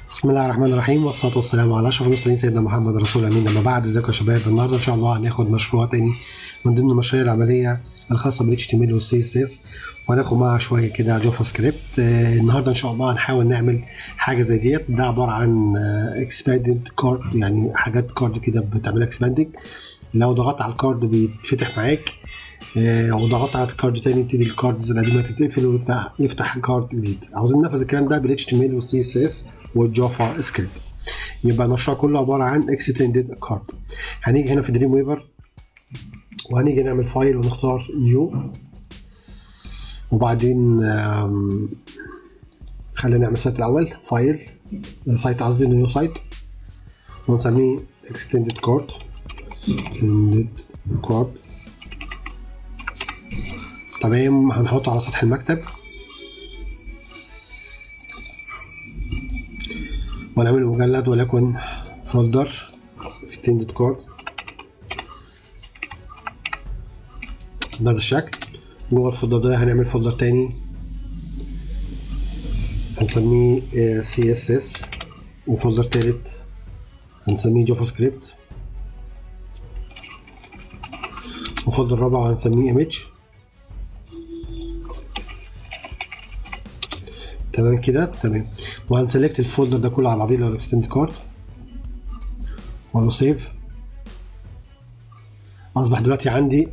بسم الله الرحمن الرحيم والصلاة والسلام على أشرف المرسلين سيدنا محمد رسول أمين أما بعد ازيكم يا شباب النهاردة إن شاء الله هناخد مشروع تاني من ضمن المشاريع العملية الخاصة بال HTML وال CSS وهناخد معاها شوية كده جافا سكريبت آه، النهاردة إن شاء الله هنحاول نعمل حاجة زي ديت ده عبارة عن expanded card يعني حاجات كارد كده بتعملها expanding لو ضغطت على الكارد بيتفتح معاك آه، او ضغطت على الكارد تاني يبتدي الكاردز القديمه تتقفل ويفتح يفتح كارد جديد عاوزين ننفذ الكلام ده بال HTML وال CSS والجافا سكريبت يبقى المشروع كله عباره عن extended card هنيجي هنا في دريم ويفر وهنيجي نعمل فايل ونختار نيو وبعدين آم، خلينا نعمل سايت الاول فايل سايت قصدي نيو سايت ونسميه extended card extended card تمام هنحطه على سطح المكتب ونعمل مجلد وليكن فولدر extended card بهذا الشكل جوه الفولدر ده هنعمل فولدر تاني هنسميه آه، CSS وفولدر تالت هنسميه جافا سكريبت وفولدر رابع هنسميه image تمام كده تمام وهنسلكت الفولدر ده كله على بعضيه اللي هو الاكستند كارد واقول سيف اصبح دلوقتي عندي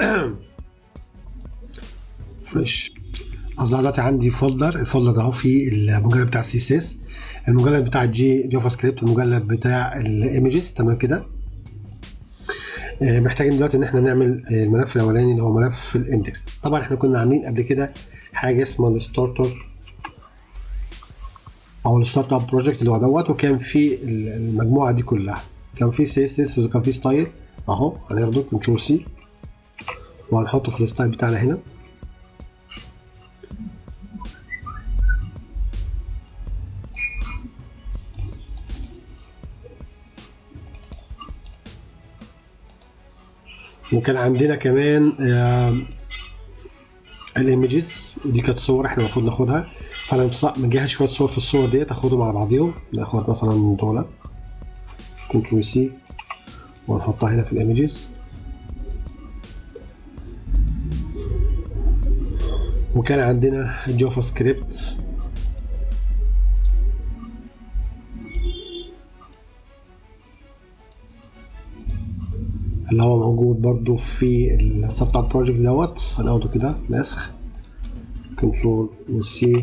فريش اصبح دلوقتي عندي فولدر الفولدر ده اهو فيه المجلد بتاع السي اس اس المجلد بتاع الجي جافا سكريبت المجلد بتاع الايمجز تمام كده آه، محتاجين دلوقتي ان احنا نعمل آه، الملف الاولاني اللي هو ملف الاندكس طبعا احنا كنا عاملين قبل كده حاجه اسمها الستارتر او الستارت اب بروجكت اللي هو دوت وكان في المجموعه دي كلها كان في سي اس اس وكان في ستايل اهو هناخده كنترول سي وهنحطه في الستايل بتاعنا هنا وكان عندنا كمان الايمجز دي كانت صور احنا المفروض ناخدها فانا مص- مجهز شويه صور في الصور ديت اخدهم على بعضيهم ناخد مثلا دول كنترول سي ونحطها هنا في الايمجز وكان عندنا جافا سكريبت اللي هو موجود برضو في السب اب بروجكت دوت هناخده كده نسخ كنترول والسي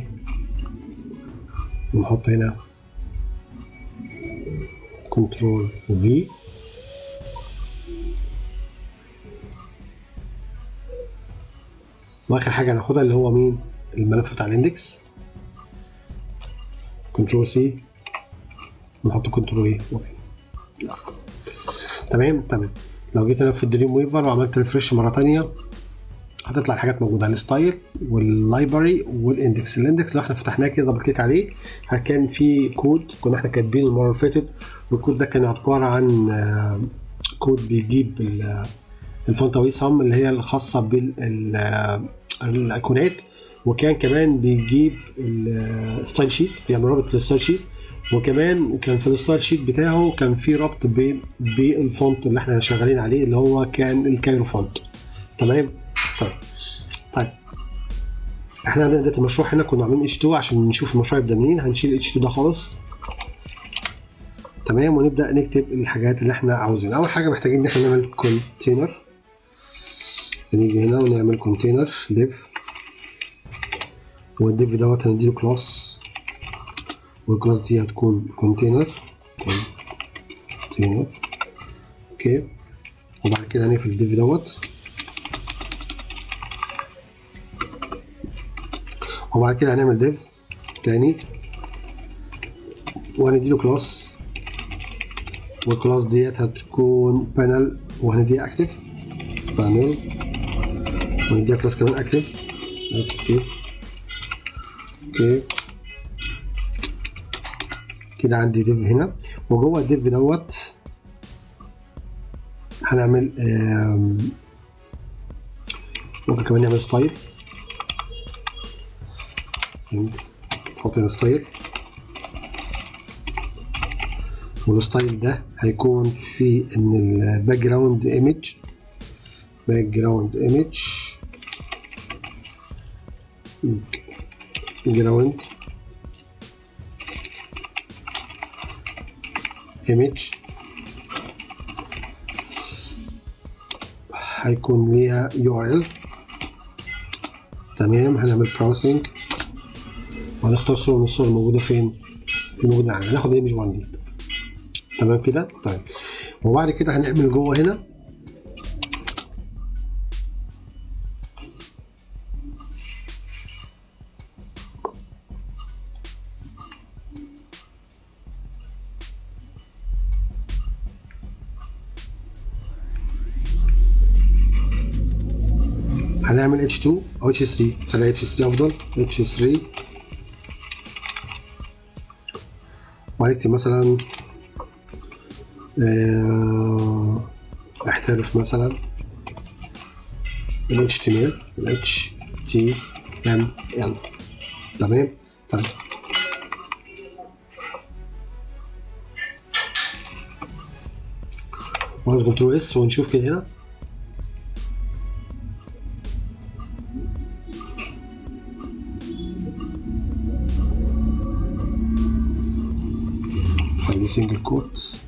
ونحط هنا كنترول في واخر حاجه هناخدها اللي هو مين الملف بتاع الاندكس كنترول سي ونحط كنترول ايه تمام تمام لو جيت انا في الدريم ويفر وعملت ريفرش مره تانية هتطلع الحاجات موجوده الستايل واللايبرري والاندكس الاندكس لو احنا فتحناه كده دبل كليك عليه كان في كود كنا احنا كاتبينه المره اللي فاتت والكود ده كان عباره عن آه، كود بيجيب ال- الفونت اوي سم اللي هي الخاصه بالايقونات وكان كمان بيجيب الستايل شيت بيعمل رابط للستايل شيت وكمان كان في الستايل شيت بتاعه كان في ربط بين بالفونت اللي احنا شغالين عليه اللي هو كان الكايرو فونت تمام طيب طيب احنا عندنا دلوقتي المشروع هنا كنا عاملين اتش 2 عشان نشوف المشروع يبدا منين هنشيل اتش 2 ده خالص تمام ونبدا نكتب الحاجات اللي احنا عاوزينها اول حاجه محتاجين ان احنا نعمل كونتينر هنيجي هنا ونعمل كونتينر ديف والديف دوت هنديله كلاس والكلاس دي هتكون كونتينر كونتينر اوكي وبعد كده هنقفل الديف دوت وبعد كده هنعمل ديف تاني وهنديله كلاس والكلاس ديت هتكون بانل وهنديها اكتف بانل ونديها كلاس كمان اكتف اكتف اوكي كده عندي ديف هنا وجوه الديف دوت هنعمل آم، ممكن كمان نعمل ستايل نحط هنا ستايل والستايل ده هيكون في ان الباك جراوند ايمج باك جراوند ايمج جراوند ايمج هيكون ليها يو ار ال تمام هنعمل براوسنج وهنختار صورة من الصور الموجودة فين؟ في موجودة عندنا هناخد ايمج 1 دي تمام كده؟ طيب وبعد كده هنعمل جوه هنا هنعمل H2 أو H3 خليها H3 أفضل H3 وهنكتب مثلا آه، احترف مثلا ال HTML ال HTML تمام طيب وهنضغط كنترول اس ونشوف كده هنا عندي سنجل كوت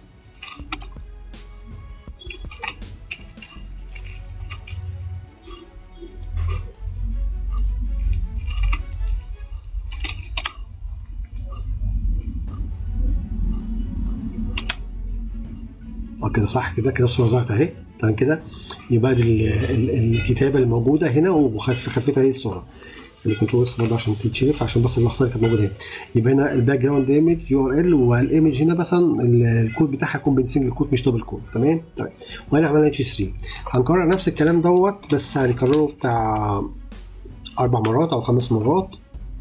اه كده صح كده كده الصوره ظهرت اهي تمام كده يبقى دي ال- ال- الكتابه اللي موجوده هنا وخلف خلفيتها هي الصوره الكنترول اس برضه عشان تتشرف عشان بس الاخطاء اللي كانت موجوده هنا يبقى هنا الباك جراوند ايمج يو ار ال والايمج هنا مثلا ال- الكود بتاعها يكون بين سنجل كود مش دبل كود تمام طيب وهنا عملنا اتش 3 هنكرر نفس الكلام دوت بس هنكرره بتاع اربع مرات او خمس مرات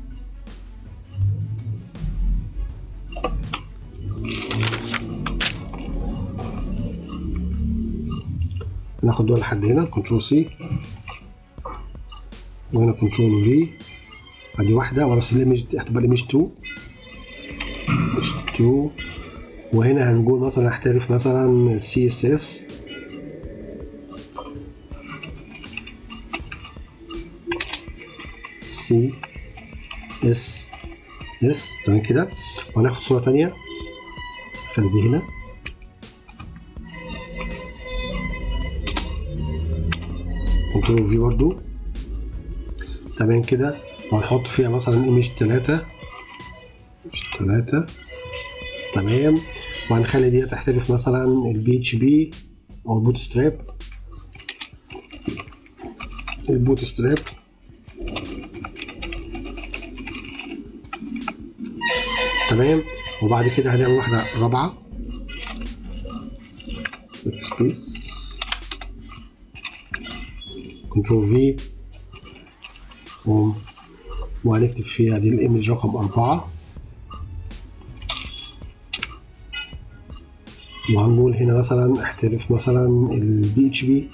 ناخد دول لحد هنا كنترول سي وهنا كنترول في ادي واحده ورا الايمج هتبقى الايمج 2 ايمج 2 وهنا هنقول مثلا احترف مثلا سي اس اس سي اس اس تمام كده وهناخد صوره تانية بس خلي دي هنا كنترول في برضو تمام كده وهنحط فيها مثلا ايمج 3 ايمج 3 تمام وهنخلي دي تحترف مثلا البي اتش بي او البوت ستراب البوت ستراب تمام وبعد كده هنعمل واحدة رابعة سبيس كنترول في وهنكتب فيها دي الايمج رقم أربعة وهنقول هنا مثلا احترف مثلا البي اتش بي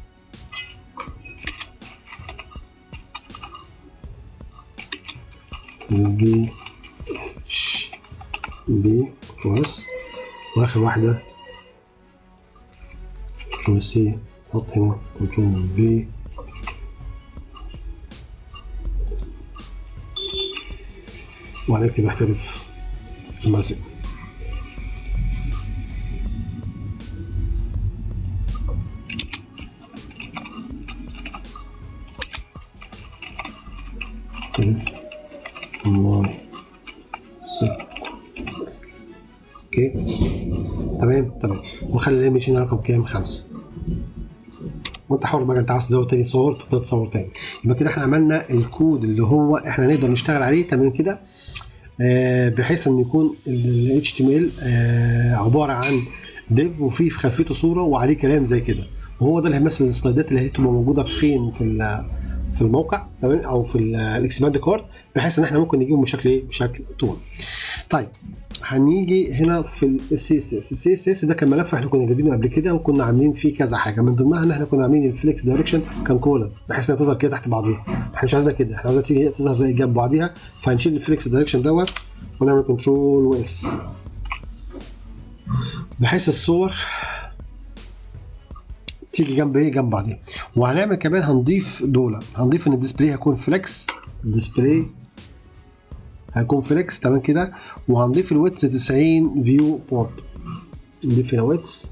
البي اتش بي كويس واخر واحدة كنترول سي نحط هنا كنترول بي وهنكتب احترف الماسك الله اوكي تمام تمام وخلي الايمج هنا رقم كام خمسة وانت حر بقى انت عايز تزود تاني صور تقدر تصور تاني يبقى كده احنا عملنا الكود اللي هو احنا نقدر نشتغل عليه تمام كده آه بحيث ان يكون ال HTML آه عباره عن ديف وفيه في خلفيته صوره وعليه كلام زي كده وهو ده اللي هيمثل السلايدات اللي هتبقى موجوده فين في في الموقع تمام او في الاكسباند كارد بحيث ان احنا ممكن نجيبه بشكل ايه بشكل طول طيب هنيجي هنا في السي اس اس السي اس اس ده كان ملف احنا كنا جايبينه قبل كده وكنا عاملين فيه كذا حاجه من ضمنها ان احنا كنا عاملين الفليكس دايركشن كان كولا بحيث انها تظهر كده تحت بعضيها احنا مش عايزينها كده احنا عايزينها تيجي تظهر زي جنب بعضيها فهنشيل الفليكس دايركشن دوت ونعمل كنترول واس بحيث الصور تيجي جنب ايه جنب بعضيها وهنعمل كمان هنضيف دول هنضيف ان الديسبلاي هيكون فليكس الديسبلاي هيكون فليكس تمام كده وهنضيف الويتس 90 فيو بورت نضيف هنا ويتس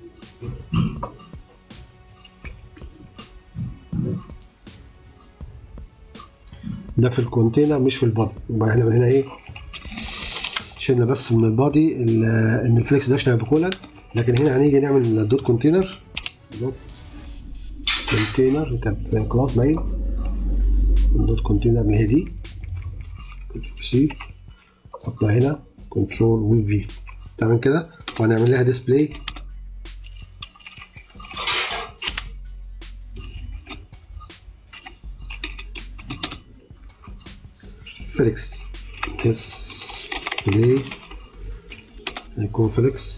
ده في الكونتينر مش في البادي يبقى احنا من هنا ايه شلنا بس من البادي ان الفليكس ده عشان كولن لكن هنا هنيجي نعمل دوت كونتينر دوت كونتينر كانت كلاس باين الدوت كونتينر اللي هي دي سي نحطها هنا كنترول و في تمام كده وهنعمل لها ديسبلاي فليكس ديسبلاي هيكون فليكس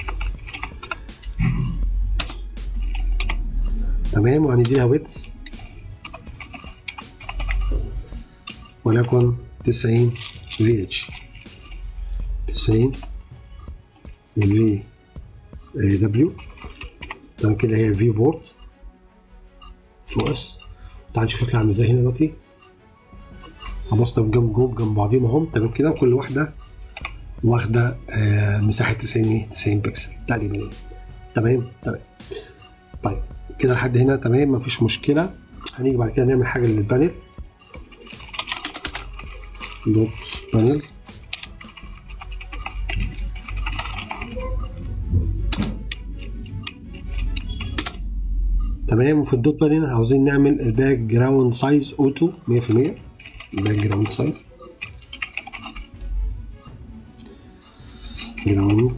تمام وهنديها ويتس وليكن 90 في اتش 90 في دبليو تمام كده هي في بورت شو اس تعال نشوف شكلها عامل ازاي هنا دلوقتي هبصنا جنب جنب جنب بعضيهم اهم تمام كده وكل واحده واخده آه مساحه 90 ايه 90 بكسل تقريبا تمام تمام طيب كده لحد هنا تمام مفيش مشكله هنيجي بعد كده نعمل حاجه للبانل دوت بانل تمام وفي الدوت بانل عاوزين نعمل الباك جراوند سايز اوتو 100% الباك جراوند سايز جراوند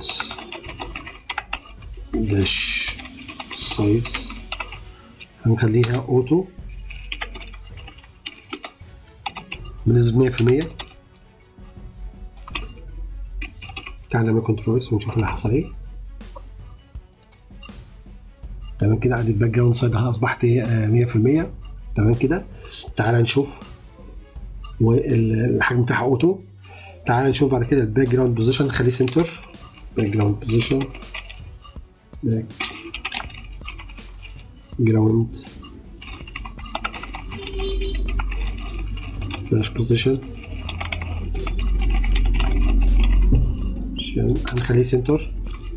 داش سايز هنخليها اوتو بنسبة 100% تعال نعمل كنترول اس ونشوف اللي حصل ايه تمام كده عدد باك جراوند سايد اصبحت ايه 100% تمام كده تعال نشوف والحجم بتاعها اوتو تعال نشوف بعد كده الباك جراوند بوزيشن نخليه سنتر باك جراوند بوزيشن باك جراوند dash position عشان هنخليه سنتر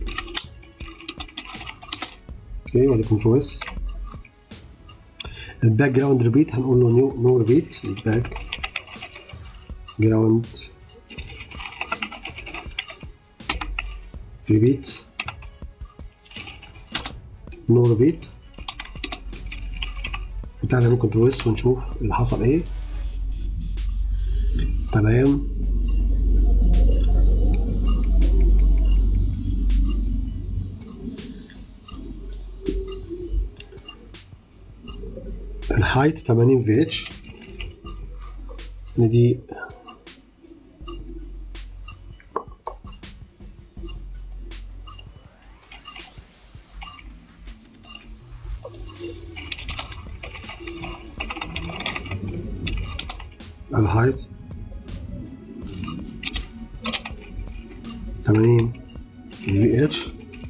اوكي وادي كنترول اس الباك جراوند ريبيت هنقول له نو نو ريبيت الباك جراوند ريبيت نو ريبيت بتاعنا نعمل كنترول اس ونشوف اللي حصل ايه تمام الهايت 80 في اتش دي الهايت 80 في اتش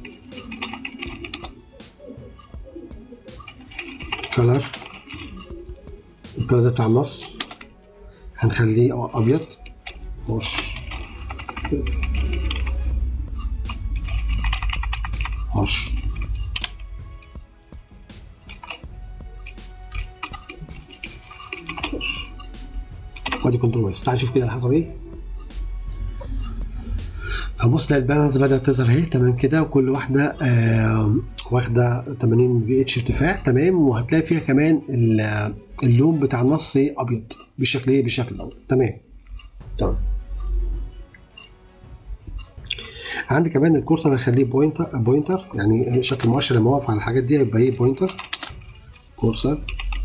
كلر الكلر ده بتاع النص هنخليه ابيض وش وش وش وادي كنترول بس تعال نشوف كده اللي حصل ايه هنبص تلاقي البالانس بدأت تظهر اهي تمام كده وكل واحدة آه واخدة 80 في اتش ارتفاع تمام وهتلاقي فيها كمان اللون بتاع النص ابيض بالشكل ايه بالشكل دوت تمام تمام عندي كمان الكورسر هخليه بوينتر بوينتر يعني شكل مؤشر لما اقف على الحاجات دي هيبقى ايه بوينتر كورسر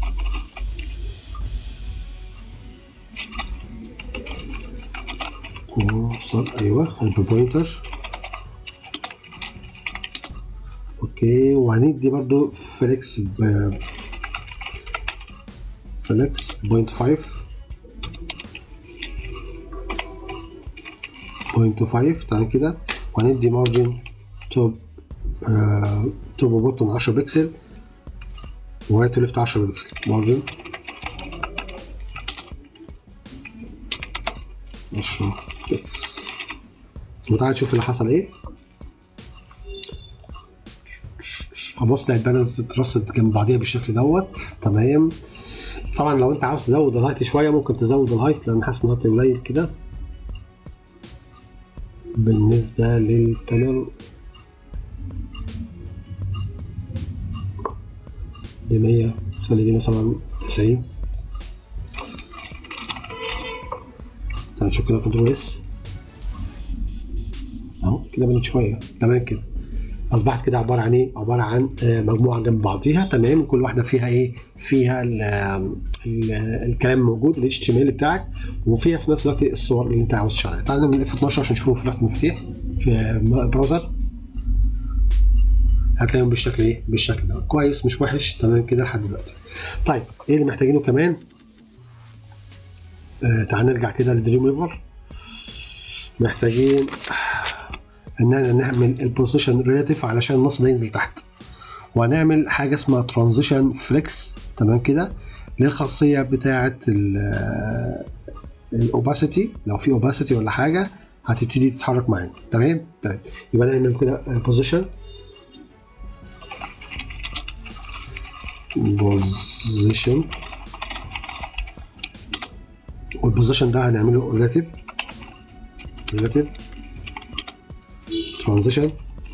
كورسر ايوه هيبقى بوينتر اوكي وهندي برضو فليكس ب فليكس بوينت فايف بوينت فايف تعالى كده وهندي مارجن توب آه توب وبوتوم 10 بكسل ورايت وليفت 10 بكسل مارجن 10 بكسل وتعالى نشوف اللي حصل ايه هبص لقيت البانلز اترصت جنب بعضيها بالشكل دوت تمام طبعا لو انت عاوز تزود الهايت شويه ممكن تزود الهايت لان حاسس ان الهايت قليل كده بالنسبه للبانل دي 100 خلي دي مثلا 90 تعال نشوف كده كنترول اس اهو كده بنت شويه تمام كده اصبحت كده عباره عن ايه عباره عن مجموعه جنب بعضيها تمام كل واحده فيها ايه فيها ال ال الكلام موجود ال HTML بتاعك وفيها في نفس الوقت الصور اللي انت عاوز تشتغلها تعال نعمل اف 12 عشان نشوفه في لوحه المفاتيح في براوزر هتلاقيهم بالشكل ايه بالشكل ده كويس مش وحش تمام كده لحد دلوقتي طيب ايه اللي محتاجينه كمان آه تعال نرجع كده للدريم ويفر محتاجين اننا نعمل البوزيشن ريلاتيف علشان النص ده ينزل تحت وهنعمل حاجه اسمها ترانزيشن فليكس تمام كده للخاصيه بتاعه الاوباسيتي لو في اوباسيتي ولا حاجه هتبتدي تتحرك معانا تمام طيب يبقى نعمل كده بوزيشن بوزيشن والبوزيشن ده هنعمله ريلاتيف ريلاتيف ترانزيشن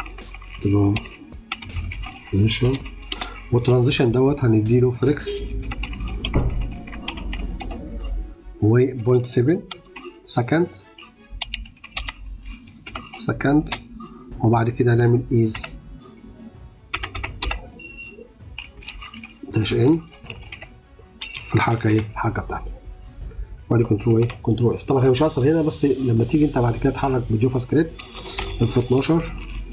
ترانزيشن والترانزيشن دوت هنديله فريكس و 0.7 سكند سكند وبعد كده هنعمل ايز داش ان في الحركه ايه الحركه بتاعته وادي كنترول ايه كنترول اس طبعا هي مش هيحصل هنا بس لما تيجي انت بعد كده تحرك بالجافا سكريبت اف 12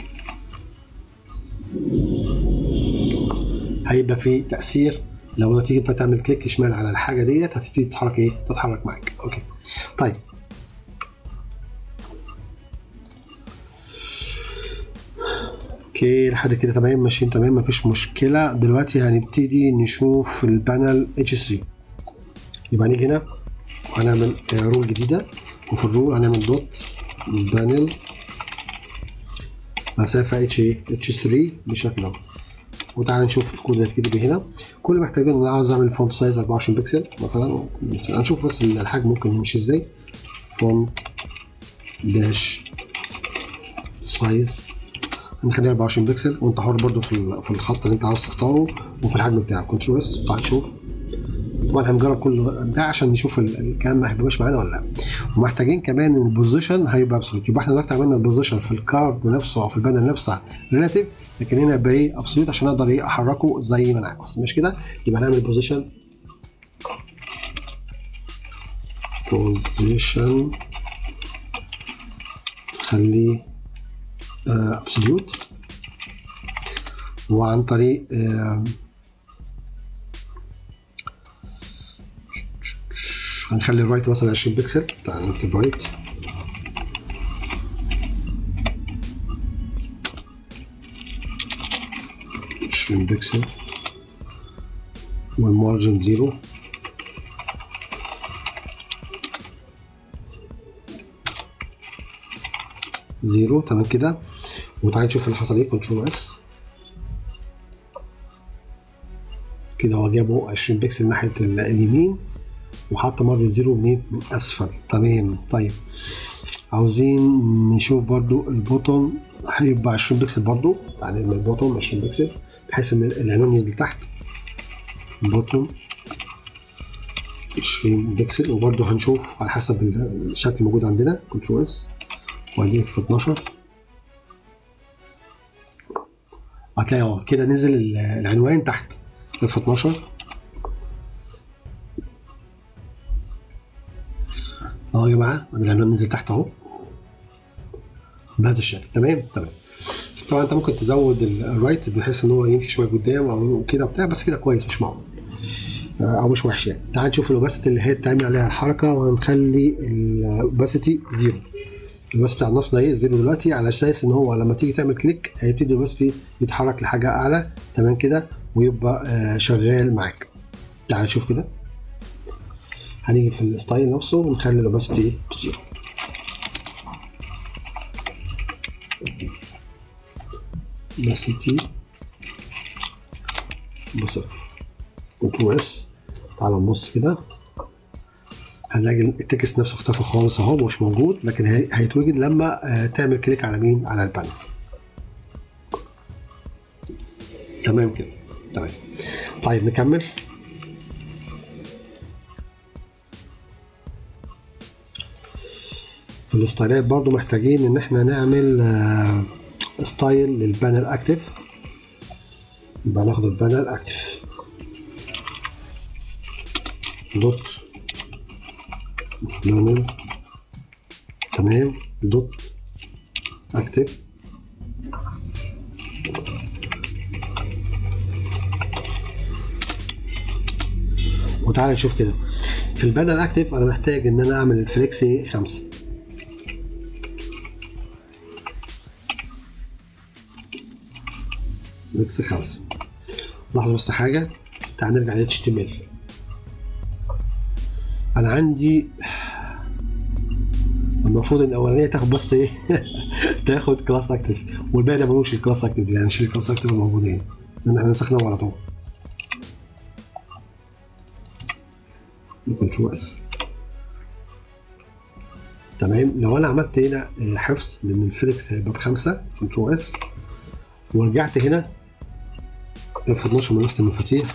هيبقى في تاثير لو تيجي انت تعمل كليك شمال على الحاجه ديت هتبتدي تتحرك ايه تتحرك معاك اوكي طيب اوكي لحد كده تمام ماشيين تمام مفيش مشكله دلوقتي هنبتدي نشوف البانل اتش 3 يبقى نيجي هنا وهنعمل رول جديده وفي الرول هنعمل دوت بانل مسافه اتش اتش 3 بالشكل ده وتعالى نشوف الكود اللي هتكتب هنا كل اللي محتاجين ان انا عاوز اعمل فونت سايز 24 بكسل مثلا هنشوف بس الحجم ممكن يمشي ازاي فونت داش سايز هنخليها 24 بكسل وانت حر برضو في في الخط اللي انت عاوز تختاره وفي الحجم بتاعك كنترول اس تعال نشوف طبعا هنجرب كل ده عشان نشوف الكلام ما هيبقاش معانا ولا لا ومحتاجين كمان ان البوزيشن هيبقى ابسولوت يبقى احنا دلوقتي عملنا البوزيشن في الكارد نفسه او في البانل نفسه ريلاتيف لكن هنا يبقى ايه ابسولوت عشان اقدر ايه احركه زي ما انا عاوز مش كده يبقى هنعمل بوزيشن بوزيشن خليه ابسوليوت وعن طريق آه هنخلي الرايت مثلا 20 بكسل تعال نكتب رايت عشرين بكسل والمارجن زيرو زيرو تمام كده وتعالى نشوف اللي حصل ايه كنترول اس كده هو جابه 20 بكسل ناحيه اليمين وحط مارجن زيرو منين من اسفل تمام طيب عاوزين نشوف برضو البوتون هيبقى 20 بكسل برضو يعني البوتون 20 بكسل بحيث ان العنوان ينزل تحت بوتون 20 بكسل وبرضو هنشوف على حسب الشكل الموجود عندنا كنترول اس وهجيب في 12 هتلاقي اهو كده نزل العنوان تحت اف 12 اهو يا جماعه العنوان نزل تحت اهو بهذا الشكل تمام تمام طبعا انت ممكن تزود الرايت بحيث ان هو يمشي شويه قدام او كده بتاع بس كده كويس مش معقول او مش وحش يعني تعال نشوف الاوباسيتي اللي هي تعمل عليها الحركه وهنخلي الاوباسيتي زيرو الوسط بتاع النص ده ايه زيرو دلوقتي على اساس ان هو لما تيجي تعمل كليك هيبتدي الوسط يتحرك لحاجه اعلى تمام كده ويبقى آه شغال معاك تعال نشوف كده هنيجي في الستايل نفسه ونخلي الاوباسيتي بزيرو اوباسيتي بصفر كنترول اس تعال نبص كده هنلاقي التكست نفسه اختفى خالص اهو مش موجود لكن هيتوجد لما تعمل كليك على مين على البانل تمام كده تمام طيب نكمل في الستايلات برضو محتاجين ان احنا نعمل ستايل للبانل اكتف يبقى ناخد البانل اكتف دوت بانل تمام دوت اكتف وتعالى نشوف كده في البانل اكتف انا محتاج ان انا اعمل الفليكسي خمسة فليكسي خمسة لاحظوا بس حاجة تعال نرجع ل HTML انا عندي المفروض ان الاولانيه تاخد بس ايه تاخد كلاس اكتف والباقي ده ملوش الكلاس اكتف يعني نشيل الكلاس اكتف الموجودين لان احنا نسخناهم على طول كنترول اس تمام لو انا عملت هنا حفظ لان الفليكس هيبقى بخمسه كنترول اس ورجعت هنا اف 12 من لوحه المفاتيح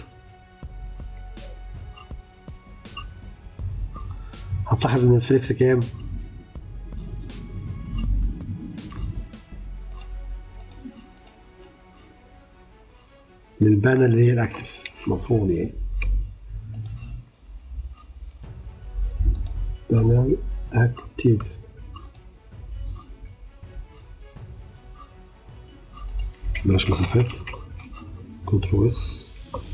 هتلاحظ ان الفليكس كام للبانل اللي هي الاكتف المفروض يعني بانل اكتف بلاش مسافات كنترول اس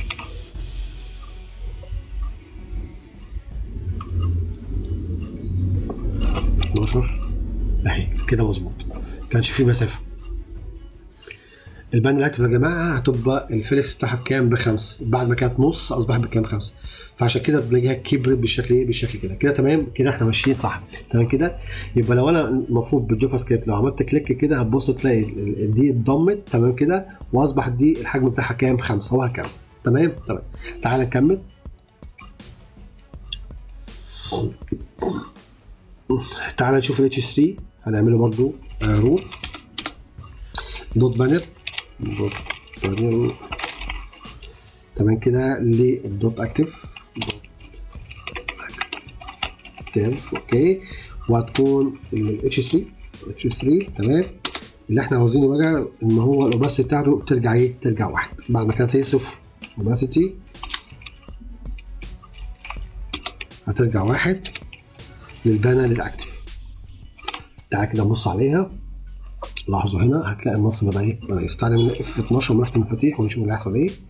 اهي كده مظبوط كانش فيه مسافه البان الاكتف يا جماعه هتبقى الفليكس بتاعها بكام بخمسه بعد ما كانت نص اصبحت بكام بخمسه فعشان كده تلاقيها كبرت بالشكل ايه بالشكل كده كده تمام كده احنا ماشيين صح تمام كده يبقى لو انا المفروض بالجافا سكريبت لو عملت كليك كده هتبص تلاقي دي اتضمت تمام كده واصبحت دي الحجم بتاعها كام خمسه وهكذا تمام تمام تعال نكمل تعال نشوف ال H3 هنعمله برضو روت دوت بانر دوت بانر تمام كده للدوت اكتف دوت اكتف اوكي وهتكون ال H3 H3 تمام اللي احنا عاوزينه بقى ان هو الاوباسيتي بتاعته ترجع ايه؟ ترجع واحد بعد ما كانت هي صفر اوباسيتي هترجع واحد للبانل الاكتف تعال كده نبص عليها لاحظوا هنا هتلاقي النص بدا ايه بدا يستعمل من اف 12 من لوحه المفاتيح ونشوف اللي هيحصل ايه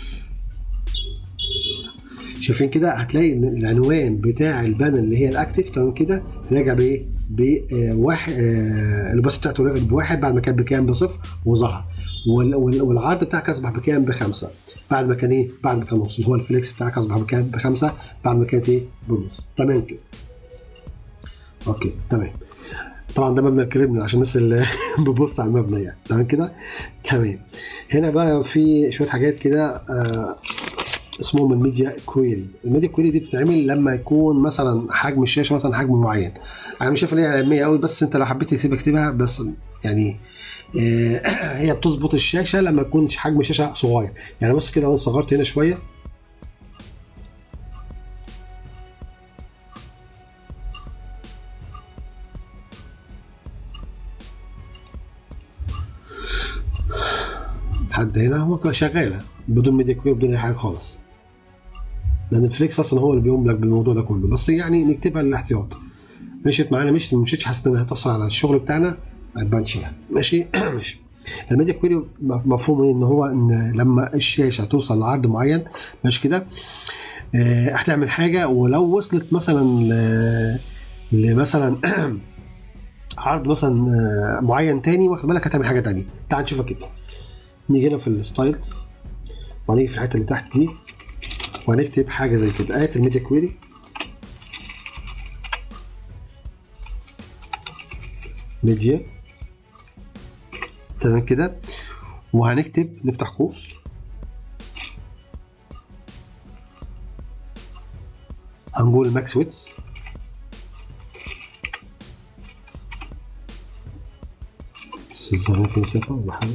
شايفين كده هتلاقي ان العنوان بتاع البانل اللي هي الاكتف تمام كده راجع بايه بواحد آه الباص بتاعته رجعت بواحد بعد ما كان بكام بصفر وظهر والعرض بتاعك اصبح بكام بخمسه بعد ما كان ايه بعد ما كان نص اللي هو الفليكس بتاعك اصبح بكام بخمسه بعد ما كانت ايه بنص تمام كده اوكي تمام طبعا ده مبنى الكريمنال عشان الناس اللي بتبص على المبنى يعني تمام كده تمام هنا بقى في شويه حاجات كده آه اسمهم الميديا كويري الميديا كويري دي بتتعمل لما يكون مثلا حجم الشاشه مثلا حجم معين انا مش شايف ان هي علميه قوي بس انت لو حبيت تكتبها اكتبها بس يعني آه هي بتظبط الشاشه لما يكون حجم الشاشه صغير يعني بص كده انا صغرت هنا شويه لحد هنا هو شغاله بدون ميديا كوير بدون اي حاجه خالص لان الفليكس اصلا هو اللي بيقوم لك بالموضوع ده كله بس يعني نكتبها للاحتياط مشيت معانا مش مشيتش حسيت انها هتاثر على الشغل بتاعنا ما تبانش يعني ماشي ماشي الميديا كويري مفهوم ايه ان هو ان لما الشاشه توصل لعرض معين ماشي كده اه هتعمل حاجه ولو وصلت مثلا لمثلا عرض مثلا آه، معين تاني واخد بالك هتعمل حاجه تانيه تعال نشوفها كده نيجي هنا في الستايلز وهنيجي في الحته اللي تحت دي وهنكتب حاجه زي كده ات الميديا كويري ميديا تمام كده وهنكتب نفتح قوس هنقول ماكس ويتس بس الظاهر في مسافة ولا حاجة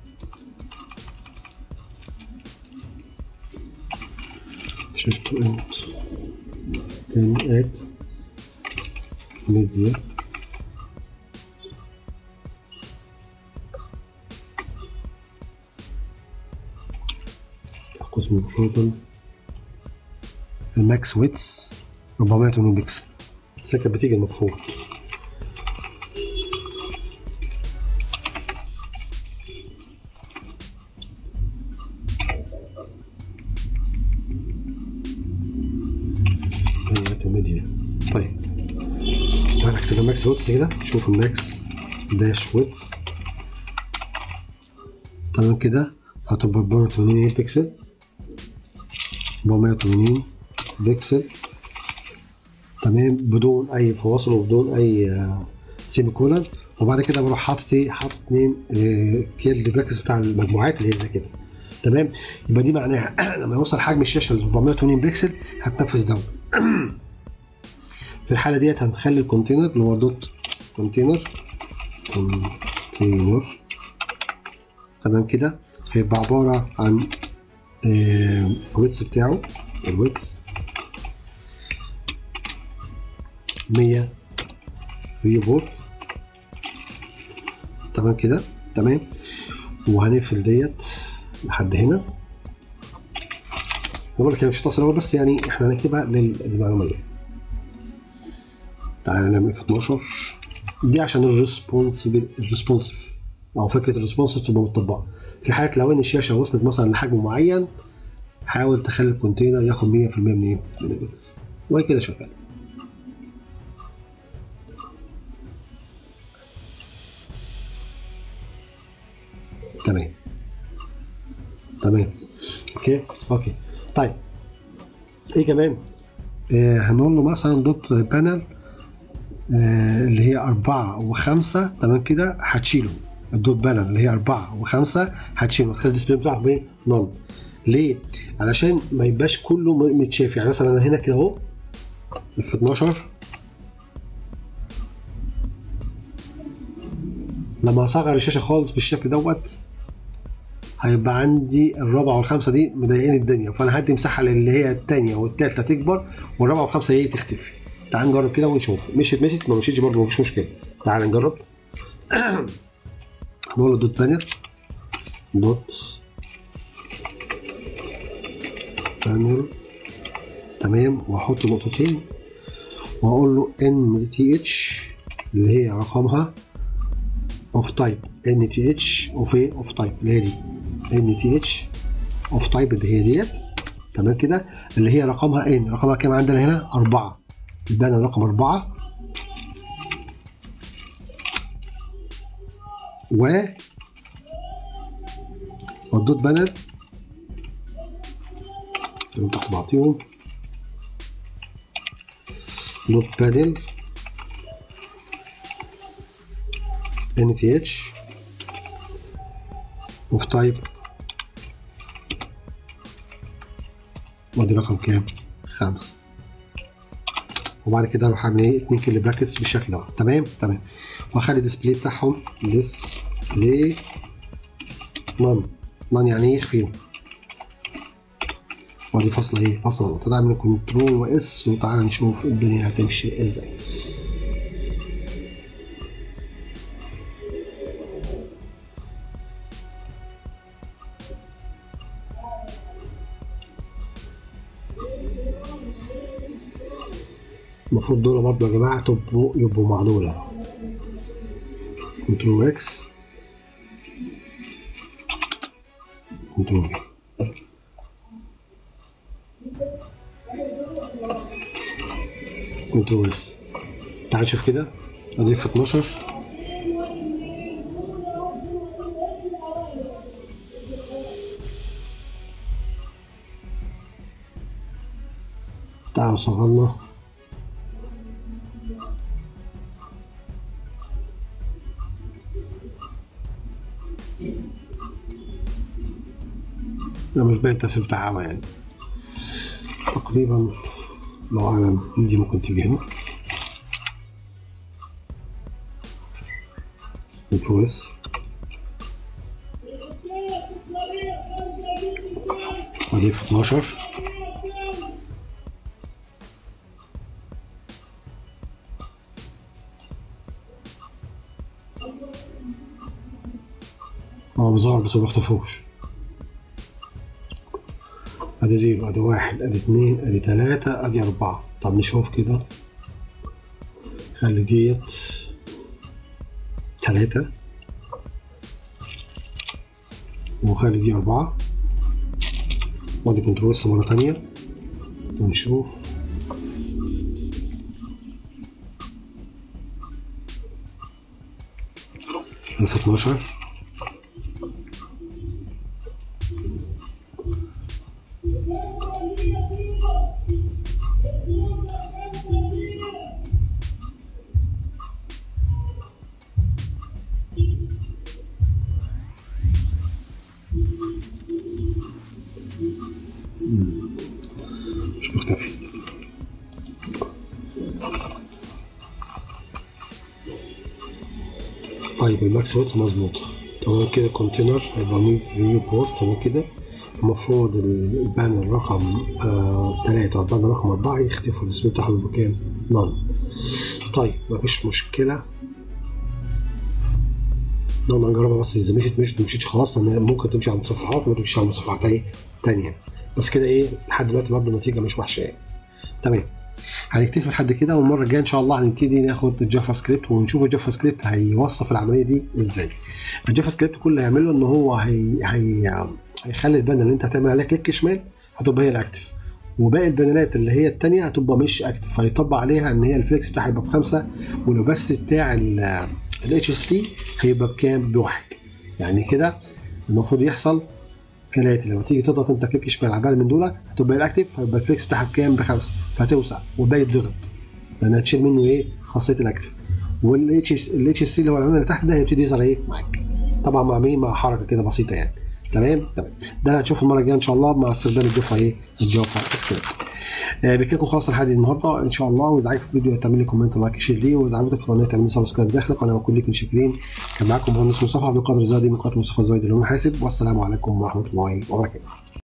شفت انت تاني اد ميديا قسم مباشرة الماكس ويتس 480 بكسل بس كانت بتيجي المفروض هي ميديا طيب تعالى كده ماكس ويتس كده شوف الماكس داش ويتس تمام كده هتبقى 480 بكسل 480 بكسل تمام بدون اي فواصل وبدون اي سيمي كولن وبعد كده بروح حاطط ايه حاطط اتنين كيل براكس بتاع المجموعات اللي هي زي كده تمام يبقى دي معناها لما يوصل حجم الشاشه ل 480 بكسل هتنفذ ده في الحاله ديت هنخلي الكونتينر اللي هو دوت كونتينر كونتينر تمام كده هيبقى عباره عن الويتس بتاعه الويتس 100 ريبورت تمام كده تمام وهنقفل ديت لحد هنا بقول لك مش هتصل بس يعني احنا هنكتبها للمعلوميه تعالى نعمل في 12 دي عشان الريسبونسبل الريسبونسيف او فكره الريسبونسيف تبقى مطبقه في حاله لو ان الشاشه وصلت مثلا لحجم معين حاول تخلي الكونتينر ياخد 100% من ايه؟ من البيتس وهي كده شغال تمام تمام اوكي اوكي طيب ايه كمان آه هنقول له مثلا دوت بانل آه اللي هي أربعة وخمسة تمام كده هتشيله الدوت بانل اللي هي أربعة وخمسة هتشيله هتخلي الديسبلاي بتاعه بايه؟ نون ليه؟ علشان ما يبقاش كله متشاف يعني مثلا انا هنا كده اهو في 12 لما اصغر الشاشه خالص بالشكل دوت هيبقى عندي الرابعه والخامسه دي مضايقين الدنيا فانا هدي مساحه للي هي الثانيه والثالثه تكبر والرابعه والخامسه هي تختفي تعال نجرب كده ونشوف مشيت مشيت ما مشيتش برضه مفيش مشكله تعال نجرب هنقول له دوت بانر دوت بانر تمام واحط نقطتين واقول له ان تي اتش اللي هي رقمها اوف تايب ان تي اتش اوف ايه اوف تايب اللي هي دي ان تي اتش اوف تايب اللي هي ديت تمام كده اللي هي رقمها ان رقمها كام عندنا هنا أربعة البانر رقم أربعة و والدوت بانر تحت بعطيهم دوت بانل ان تي اتش اوف تايب وادي رقم كام؟ خمسة وبعد كده اروح اعمل ايه؟ اتنين كيلو براكتس بالشكل ده تمام؟ تمام واخلي الديسبلاي بتاعهم ديسبلاي نون نون يعني ايه يخفيهم وادي فاصلة ايه؟ فاصلة نقطة نعمل كنترول واس وتعالى نشوف الدنيا هتمشي ازاي المفروض دول برضه يا جماعة تبقوا يبقوا مع دول كنترول اكس كنترول كنترول اس تعال شوف كده اضيف 12 تعالوا صغرنا لا مش باين التأثير بتاعها أوي يعني تقريبا الله أعلم دي ممكن تيجي هنا كنترول أضيف 12 هو بيظهر بس ما بيختفوش ادي زيرو ادي واحد ادي اتنين ادي تلاتة ادي اربعة طب نشوف كده خلي ديت تلاتة وخلي دي أربعة وادي كنترول مرة تانية ونشوف ألف اتناشر مش مختفي طيب الماكس ويتس مظبوط تمام كده كونتينر هيبقى نيو بورت تمام كده المفروض البانر رقم آه تلاتة والبانر رقم أربعة يختفوا الديسبلاي بتاعهم يبقى كام؟ نون طيب مفيش مشكلة نقدر نجربها بس إذا مشيت مشيت مشيتش خلاص لأن ممكن تمشي على متصفحات وما تمشيش على متصفحات إيه تانية بس كده إيه لحد دلوقتي برضه النتيجة مش وحشة يعني تمام هنكتفي لحد كده والمره الجايه ان شاء الله هنبتدي ناخد الجافا سكريبت ونشوف الجافا سكريبت هيوصف العمليه دي ازاي الجافا سكريبت كل اللي هيعمله ان هو هي... هي... هيخلي البانر اللي انت هتعمل عليها كليك شمال هتبقى هي الاكتف وباقي البانرات اللي هي الثانيه هتبقى مش اكتف فيطبق عليها ان هي الفليكس بتاعها يبقى بخمسه والاوباسيتي بتاع الاتش 3 هيبقى بكام؟ بواحد يعني كده المفروض يحصل كالاتي لما تيجي تضغط انت كليك شمال على بالي من دول هتبقى الاكتف فيبقى الفليكس بتاعها بكام؟ بخمسه فهتوسع والباقي يتضغط لان هتشيل منه ايه؟ خاصيه الاكتف والاتش الاتش 3 اللي هو العنوان اللي تحت ده هيبتدي يظهر ايه؟ معاك طبعا مع مين؟ مع حركه كده بسيطه يعني تمام تمام ده اللي هنشوفه المره الجايه ان شاء الله مع استخدام الجافا ايه؟ الجافا سكريبت آه بكده نكون خلاص لحد النهارده ان شاء الله واذا عجبك الفيديو تعمل لي كومنت لايك شير ليه واذا عجبتك القناه تعمل لي سبسكرايب داخل القناه وكل لكم شاكرين كان معاكم مهندس مصطفى بقدر زادي من قناه مصطفى زايد اللي حاسب والسلام عليكم ورحمه الله وبركاته